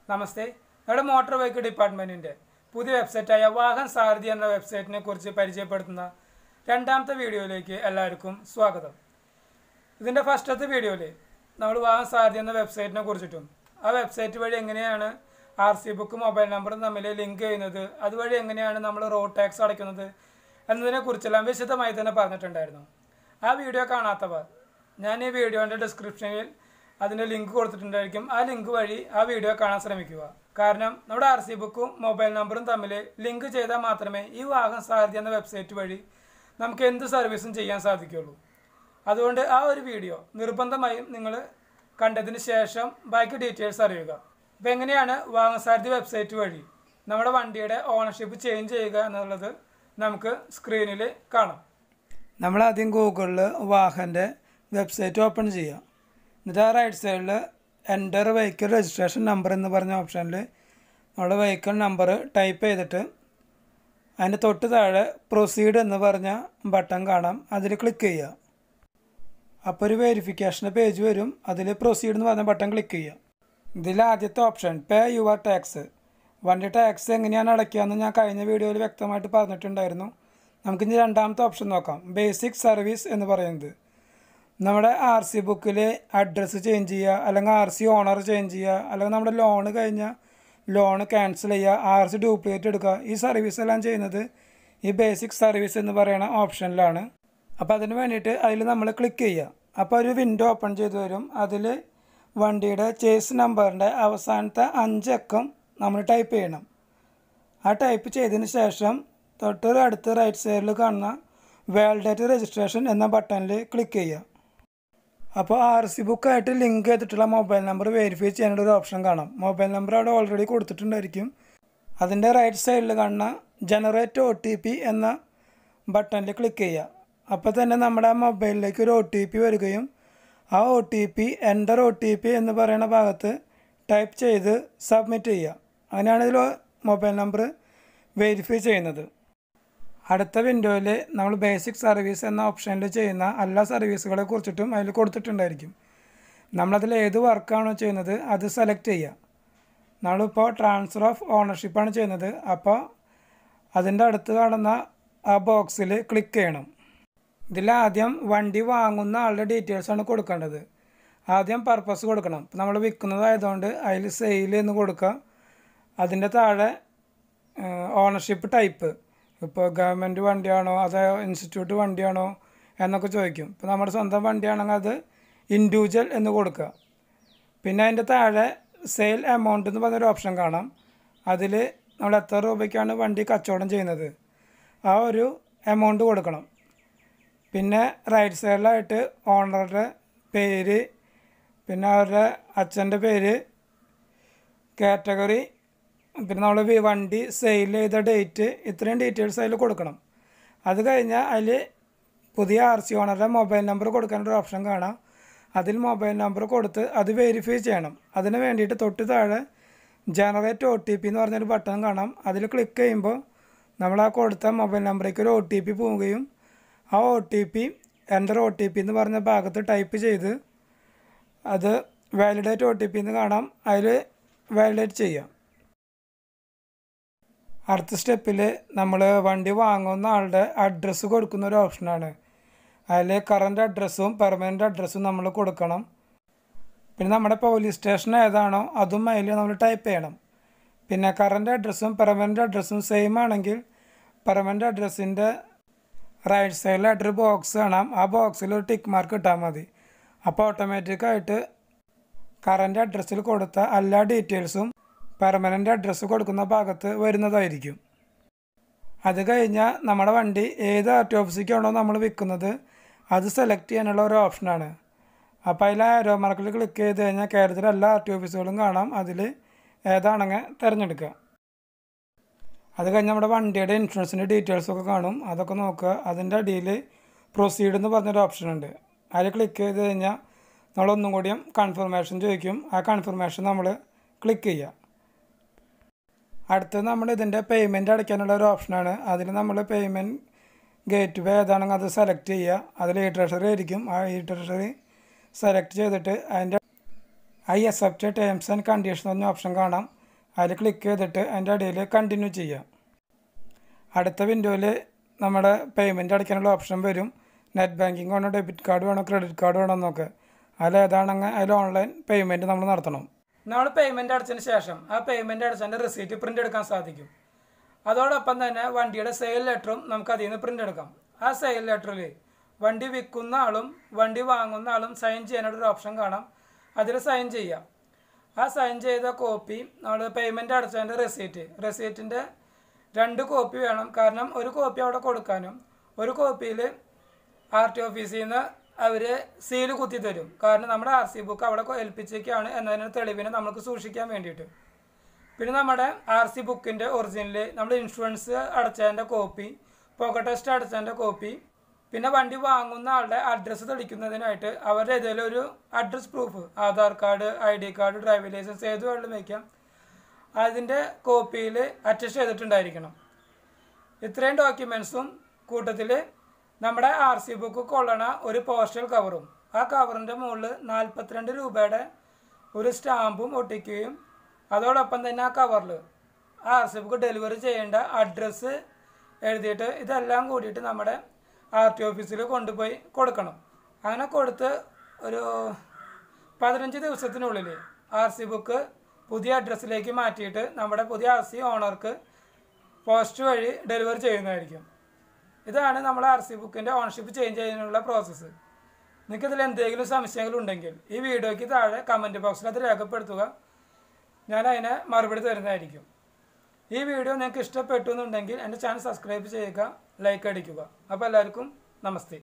നമസ്തേ നമ്മുടെ motor vehicle ഡിപ്പാർട്ട്മെൻറ്റിൻ്റെ പുതിയ വെബ്സൈറ്റായ വാഹൻ സാരഥി എന്ന വെബ്സൈറ്റിനെ കുറിച്ച് പരിചയപ്പെടുത്തുന്ന രണ്ടാമത്തെ വീഡിയോയിലേക്ക് എല്ലാവർക്കും സ്വാഗതം ഇതിൻ്റെ ഫസ്റ്റത്തെ വീഡിയോയിൽ നമ്മൾ വാഹൻ സാരഥി എന്ന വെബ്സൈറ്റിനെ കുറിച്ചിട്ടും ആ വെബ്സൈറ്റ് വഴി എങ്ങനെയാണ് ആർ സി ബുക്ക് മൊബൈൽ നമ്പറും തമ്മിൽ ലിങ്ക് ചെയ്യുന്നത് അതുവഴി എങ്ങനെയാണ് നമ്മൾ റോഡ് ടാക്സ് അടയ്ക്കുന്നത് എന്നതിനെക്കുറിച്ചെല്ലാം വിശദമായി തന്നെ പറഞ്ഞിട്ടുണ്ടായിരുന്നു ആ വീഡിയോ കാണാത്തവർ ഞാൻ ഈ വീഡിയോൻ്റെ ഡിസ്ക്രിപ്ഷനിൽ അതിൻ്റെ ലിങ്ക് കൊടുത്തിട്ടുണ്ടായിരിക്കും ആ ലിങ്ക് വഴി ആ വീഡിയോ കാണാൻ ശ്രമിക്കുക കാരണം നമ്മുടെ ആർ സി ബുക്കും മൊബൈൽ നമ്പറും തമ്മിൽ ലിങ്ക് ചെയ്താൽ മാത്രമേ ഈ വാഹന സാരഥി എന്ന വെബ്സൈറ്റ് വഴി നമുക്ക് എന്ത് സർവീസും ചെയ്യാൻ സാധിക്കുകയുള്ളൂ അതുകൊണ്ട് ആ ഒരു വീഡിയോ നിർബന്ധമായും നിങ്ങൾ കണ്ടതിന് ശേഷം ബാക്കി ഡീറ്റെയിൽസ് അറിയുക അപ്പോൾ എങ്ങനെയാണ് വാഹനസാരഥി വെബ്സൈറ്റ് വഴി നമ്മുടെ വണ്ടിയുടെ ഓണർഷിപ്പ് ചേഞ്ച് ചെയ്യുക എന്നുള്ളത് നമുക്ക് സ്ക്രീനിൽ കാണാം നമ്മൾ ആദ്യം ഗൂഗിളിൽ വാഹൻ്റെ വെബ്സൈറ്റ് ഓപ്പൺ ചെയ്യാം എന്നിട്ട് ആ റൈറ്റ് സൈഡിൽ എൻ്റർ വെഹിക്കിൾ രജിസ്ട്രേഷൻ നമ്പർ എന്ന് പറഞ്ഞ ഓപ്ഷനിൽ നമ്മുടെ വെഹിക്കിൾ നമ്പർ ടൈപ്പ് ചെയ്തിട്ട് അതിൻ്റെ തൊട്ട് താഴെ പ്രൊസീഡ് എന്ന് പറഞ്ഞ ബട്ടൺ കാണാം അതിൽ ക്ലിക്ക് ചെയ്യുക അപ്പോൾ ഒരു വെരിഫിക്കേഷൻ്റെ പേജ് വരും അതിൽ പ്രൊസീഡ് എന്ന് പറഞ്ഞ ബട്ടൺ ക്ലിക്ക് ചെയ്യുക ഇതിൽ ആദ്യത്തെ ഓപ്ഷൻ പേ യുവർ ടാക്സ് വണ്ടി ടാക്സ് എങ്ങനെയാണ് അടയ്ക്കുകയെന്ന് ഞാൻ കഴിഞ്ഞ വീഡിയോയിൽ വ്യക്തമായിട്ട് പറഞ്ഞിട്ടുണ്ടായിരുന്നു നമുക്കിനി രണ്ടാമത്തെ ഓപ്ഷൻ നോക്കാം ബേസിക് സർവീസ് എന്ന് പറയുന്നത് നമ്മുടെ ആർ സി ബുക്കിൽ അഡ്രസ്സ് ചേഞ്ച് ചെയ്യുക അല്ലെങ്കിൽ ആർ സി ഓണർ ചേഞ്ച് ചെയ്യുക അല്ലെങ്കിൽ നമ്മുടെ ലോണ് കഴിഞ്ഞാൽ ലോൺ ക്യാൻസൽ ചെയ്യുക ആർ സി ഡ്യൂപ്ലിക്കേറ്റ് എടുക്കുക ഈ സർവീസ് എല്ലാം ചെയ്യുന്നത് ഈ ബേസിക് സർവീസ് എന്ന് പറയുന്ന ഓപ്ഷനിലാണ് അപ്പോൾ അതിന് വേണ്ടിയിട്ട് അതിൽ നമ്മൾ ക്ലിക്ക് ചെയ്യുക അപ്പോൾ ഒരു വിൻഡോ ഓപ്പൺ ചെയ്ത് വരും അതിൽ വണ്ടിയുടെ ചേസ് നമ്പറിൻ്റെ അവസാനത്തെ അഞ്ചക്കം നമ്മൾ ടൈപ്പ് ചെയ്യണം ആ ടൈപ്പ് ചെയ്തതിന് ശേഷം തൊട്ട് അടുത്ത് റൈറ്റ് സൈഡിൽ കാണുന്ന വാലിഡേറ്റ് രജിസ്ട്രേഷൻ എന്ന ബട്ടണിൽ ക്ലിക്ക് ചെയ്യുക അപ്പോൾ ആർ സി ബുക്കായിട്ട് ലിങ്ക് ചെയ്തിട്ടുള്ള മൊബൈൽ നമ്പർ വെരിഫൈ ചെയ്യാനുള്ള ഒരു ഓപ്ഷൻ കാണാം മൊബൈൽ നമ്പർ അവിടെ ഓൾറെഡി കൊടുത്തിട്ടുണ്ടായിരിക്കും അതിൻ്റെ റൈറ്റ് സൈഡിൽ കാണുന്ന ജനറേറ്റ് ഒ ടി പി എന്ന ബട്ടണിൽ ക്ലിക്ക് ചെയ്യുക അപ്പോൾ തന്നെ നമ്മുടെ ആ മൊബൈലിലേക്ക് ഒരു ഒ ടി പി വരികയും ആ O T P enter O T P എന്ന് പറയുന്ന ഭാഗത്ത് ടൈപ്പ് ചെയ്ത് സബ്മിറ്റ് ചെയ്യുക അങ്ങനെയാണ് ഇതിൽ മൊബൈൽ നമ്പർ വെരിഫൈ ചെയ്യുന്നത് അടുത്ത വിൻഡോയിൽ നമ്മൾ ബേസിക് സർവീസ് എന്ന ഓപ്ഷനിൽ ചെയ്യുന്ന എല്ലാ സർവീസുകളെ കുറിച്ചിട്ടും അതിൽ കൊടുത്തിട്ടുണ്ടായിരിക്കും നമ്മളതിൽ ഏത് വർക്കാണോ ചെയ്യുന്നത് അത് സെലക്ട് ചെയ്യുക നമ്മളിപ്പോൾ ട്രാൻസ്ഫർ ഓഫ് ഓണർഷിപ്പാണ് ചെയ്യുന്നത് അപ്പോൾ അതിൻ്റെ അടുത്ത് കാണുന്ന ആ ബോക്സിൽ ക്ലിക്ക് ചെയ്യണം ഇതിലാദ്യം വണ്ടി വാങ്ങുന്ന ആളുടെ ഡീറ്റെയിൽസാണ് കൊടുക്കേണ്ടത് ആദ്യം പർപ്പസ് കൊടുക്കണം ഇപ്പോൾ നമ്മൾ വിൽക്കുന്നതായതുകൊണ്ട് അതിൽ സെയിൽ എന്ന് കൊടുക്കുക അതിൻ്റെ താഴെ ഓണർഷിപ്പ് ടൈപ്പ് ഇപ്പോൾ ഗവൺമെൻറ് വണ്ടിയാണോ അതോ ഇൻസ്റ്റിറ്റ്യൂട്ട് വണ്ടിയാണോ എന്നൊക്കെ ചോദിക്കും ഇപ്പോൾ നമ്മുടെ സ്വന്തം വണ്ടിയാണെങ്കിൽ അത് ഇൻഡിവിജ്വൽ എന്ന് കൊടുക്കുക പിന്നെ അതിൻ്റെ താഴെ സെയിൽ എമൗണ്ട് എന്ന് പറഞ്ഞൊരു ഓപ്ഷൻ കാണാം അതിൽ നമ്മൾ എത്ര രൂപയ്ക്കാണ് വണ്ടി കച്ചവടം ചെയ്യുന്നത് ആ ഒരു എമൗണ്ട് കൊടുക്കണം പിന്നെ റൈറ്റ് സൈഡിലായിട്ട് ഓണറുടെ പേര് പിന്നെ അവരുടെ അച്ഛൻ്റെ പേര് കാറ്റഗറി പിന്നെ നമ്മൾ വണ്ടി സെയിൽ ചെയ്ത ഡേറ്റ് ഇത്രയും ഡീറ്റെയിൽസ് അതിൽ കൊടുക്കണം അത് കഴിഞ്ഞാൽ അതിൽ പുതിയ ആർ സി ഓണറുടെ മൊബൈൽ നമ്പർ കൊടുക്കാനൊരു ഓപ്ഷൻ കാണാം അതിൽ മൊബൈൽ നമ്പർ കൊടുത്ത് അത് വെരിഫൈ ചെയ്യണം അതിന് വേണ്ടിയിട്ട് തൊട്ട് താഴെ ജനറേറ്റ് ഒ ടി പി എന്ന് പറഞ്ഞൊരു ബട്ടൺ കാണാം അതിൽ ക്ലിക്ക് ചെയ്യുമ്പോൾ നമ്മൾ ആ കൊടുത്ത മൊബൈൽ നമ്പറേക്ക് ഒരു ഒ ടി പി പോവുകയും ആ O T P enter O T P എന്ന് പറഞ്ഞ ഭാഗത്ത് ടൈപ്പ് ചെയ്ത് അത് വാലിഡേറ്റ് ഒ ടി പി എന്ന് കാണാം അതിൽ വാലിഡേറ്റ് ചെയ്യാം അടുത്ത സ്റ്റെപ്പിൽ നമ്മൾ വണ്ടി വാങ്ങുന്ന ആളുടെ അഡ്രസ്സ് കൊടുക്കുന്ന ഒരു ഓപ്ഷനാണ് അതിൽ കറൻറ്റ് അഡ്രസ്സും പെർമനൻ്റ് അഡ്രസ്സും നമ്മൾ കൊടുക്കണം പിന്നെ നമ്മുടെ പോലീസ് സ്റ്റേഷൻ ഏതാണോ അതും അതിൽ നമ്മൾ ടൈപ്പ് ചെയ്യണം പിന്നെ കറൻറ്റ് അഡ്രസ്സും പെർമനൻ്റ് അഡ്രസ്സും സെയിം ആണെങ്കിൽ പെർമനൻ്റ് അഡ്രസ്സിൻ്റെ റൈറ്റ് സൈഡിലായിട്ടൊരു ബോക്സ് കാണാം ആ ബോക്സിൽ ഒരു ടിക്ക് മാർക്ക് ഇട്ടാൽ മതി അപ്പോൾ ഓട്ടോമാറ്റിക്കായിട്ട് കറൻറ്റ് അഡ്രസ്സിൽ കൊടുത്ത എല്ലാ ഡീറ്റെയിൽസും പെർമനൻ്റ് അഡ്രസ്സ് കൊടുക്കുന്ന ഭാഗത്ത് വരുന്നതായിരിക്കും അത് കഴിഞ്ഞാൽ നമ്മുടെ വണ്ടി ഏത് ആർ ടി ഓഫീസിലേക്കാണോ നമ്മൾ വിൽക്കുന്നത് അത് സെലക്ട് ചെയ്യാനുള്ള ഒരു ഓപ്ഷനാണ് അപ്പോൾ അതിൽ ആരോ മാർക്കിൽ ക്ലിക്ക് ചെയ്ത് കഴിഞ്ഞാൽ കേരളത്തിലെ എല്ലാ ആർ ടി ഓഫീസുകളും കാണാം അതിൽ ഏതാണെങ്കിൽ തിരഞ്ഞെടുക്കുക അത് കഴിഞ്ഞ് നമ്മുടെ വണ്ടിയുടെ ഇൻഷുറൻസിൻ്റെ ഡീറ്റെയിൽസൊക്കെ കാണും അതൊക്കെ നോക്കുക അതിൻ്റെ അടിയിൽ പ്രൊസീഡ് എന്ന് പറഞ്ഞൊരു ഓപ്ഷൻ ഉണ്ട് അതിൽ ക്ലിക്ക് ചെയ്ത് കഴിഞ്ഞാൽ നമ്മളൊന്നും കൂടിയും കൺഫർമേഷൻ ചോദിക്കും ആ കൺഫർമേഷൻ നമ്മൾ ക്ലിക്ക് ചെയ്യുക അടുത്തത് നമ്മൾ ഇതിൻ്റെ പേയ്മെൻറ്റ് അടയ്ക്കാനുള്ള ഒരു ഓപ്ഷനാണ് അതിൽ നമ്മൾ പേയ്മെൻറ്റ് ഗേറ്റ് വേ ഏതാണെങ്കിൽ അത് സെലക്ട് ചെയ്യുക അതിൽ ഈ ട്രഷറി ആയിരിക്കും ആ ഈ ട്രഷറി സെലക്ട് ചെയ്തിട്ട് അതിൻ്റെ I accept terms and condition എന്ന ഓപ്ഷൻ കാണാം അതിൽ ക്ലിക്ക് ചെയ്തിട്ട് അതിൻ്റെ അടിയിൽ കണ്ടിന്യൂ ചെയ്യാം അടുത്ത വിൻഡോയിൽ നമ്മുടെ പേയ്മെൻറ്റ് അടയ്ക്കാനുള്ള ഓപ്ഷൻ വരും നെറ്റ് ബാങ്കിങ് വേണോ ഡെബിറ്റ് കാർഡ് വേണോ ക്രെഡിറ്റ് കാർഡ് വേണോ എന്നൊക്കെ അതിലേതാണെങ്കിൽ അതിൽ ഓൺലൈൻ പേയ്മെൻറ്റ് നമ്മൾ നടത്തണം നമ്മൾ പേയ്മെൻറ്റ് അടച്ചതിന് ശേഷം ആ പേയ്മെൻറ്റ് അടച്ചതിൻ്റെ റെസീറ്റ് പ്രിൻ്റ് എടുക്കാൻ സാധിക്കും അതോടൊപ്പം തന്നെ വണ്ടിയുടെ സെയിൽ ലെറ്ററും നമുക്ക് അതിൽ നിന്ന് പ്രിൻ്റ് എടുക്കാം ആ സെയിൽ ലെറ്ററിൽ വണ്ടി വിൽക്കുന്ന ആളും വണ്ടി വാങ്ങുന്ന ആളും സൈൻ ചെയ്യാനായിട്ടൊരു ഓപ്ഷൻ കാണാം അതിൽ സൈൻ ചെയ്യാം ആ സൈൻ ചെയ്ത കോപ്പി നമ്മൾ പേയ്മെൻറ്റ് അടച്ചതിൻ്റെ റെസീറ്റ് റെസീറ്റിൻ്റെ രണ്ട് കോപ്പി വേണം കാരണം ഒരു കോപ്പി അവിടെ കൊടുക്കാനും ഒരു കോപ്പിയിൽ ആർ ടി ഓഫീസിൽ നിന്ന് അവർ സീല് കുത്തി തരും കാരണം നമ്മുടെ ആർ സി ബുക്ക് അവിടെ ഏൽപ്പിച്ചേക്കാണ് എന്നതിന് തെളിവിനെ നമുക്ക് സൂക്ഷിക്കാൻ വേണ്ടിയിട്ട് പിന്നെ നമ്മുടെ ആർ സി ബുക്കിൻ്റെ ഒറിജിനൽ നമ്മൾ ഇൻഷുറൻസ് അടച്ചതിൻ്റെ കോപ്പി പോക്കറ്റ് ടെസ്റ്റ് അടച്ചതിൻ്റെ കോപ്പി പിന്നെ വണ്ടി വാങ്ങുന്ന ആളുടെ അഡ്രസ്സ് തെളിക്കുന്നതിനായിട്ട് അവരുടെ ഏതെങ്കിലും ഒരു address proof Aadhaar card I D card driving licence ഏത് വേണമെങ്കിലും വയ്ക്കാം അതിൻ്റെ കോപ്പിയിൽ അറ്റസ്റ്റ് ചെയ്തിട്ടുണ്ടായിരിക്കണം ഇത്രയും ഡോക്യുമെൻസും കൂട്ടത്തിൽ നമ്മുടെ ആർ സി ബുക്ക് കൊള്ളണ ഒരു പോസ്റ്റൽ കവറും ആ കവറിൻ്റെ മുകളിൽ നാൽപ്പത്തിരണ്ട് രൂപയുടെ ഒരു സ്റ്റാമ്പും ഒട്ടിക്കുകയും അതോടൊപ്പം തന്നെ ആ കവറിൽ ആ ആർ സി ബുക്ക് ഡെലിവറി ചെയ്യേണ്ട അഡ്രസ്സ് എഴുതിയിട്ട് ഇതെല്ലാം കൂടിയിട്ട് നമ്മുടെ ആർ ടി ഓഫീസിൽ കൊണ്ടുപോയി കൊടുക്കണം അങ്ങനെ കൊടുത്ത് ഒരു പതിനഞ്ച് ദിവസത്തിനുള്ളിൽ ആർ സി ബുക്ക് പുതിയ അഡ്രസ്സിലേക്ക് മാറ്റിയിട്ട് നമ്മുടെ പുതിയ ആർ സി ഓണർക്ക് പോസ്റ്റ് വഴി ഡെലിവറി ചെയ്യുന്നതായിരിക്കും ഇതാണ് നമ്മൾ ആർ സി ബുക്കിൻ്റെ ഓണർഷിപ്പ് ചേഞ്ച് ചെയ്യുന്നതിനുള്ള പ്രോസസ്സ് നിങ്ങൾക്ക് ഇതിൽ എന്തെങ്കിലും സംശയങ്ങളുണ്ടെങ്കിൽ ഈ വീഡിയോയ്ക്ക് താഴെ കമൻറ്റ് ബോക്സിൽ അത് രേഖപ്പെടുത്തുക ഞാൻ അതിന് മറുപടി തരുന്നതായിരിക്കും ഈ വീഡിയോ നിങ്ങൾക്ക് ഇഷ്ടപ്പെട്ടു എന്നുണ്ടെങ്കിൽ എൻ്റെ ചാനൽ സബ്സ്ക്രൈബ് ചെയ്യുക ലൈക്ക് അടിക്കുക അപ്പോൾ എല്ലാവർക്കും നമസ്തേ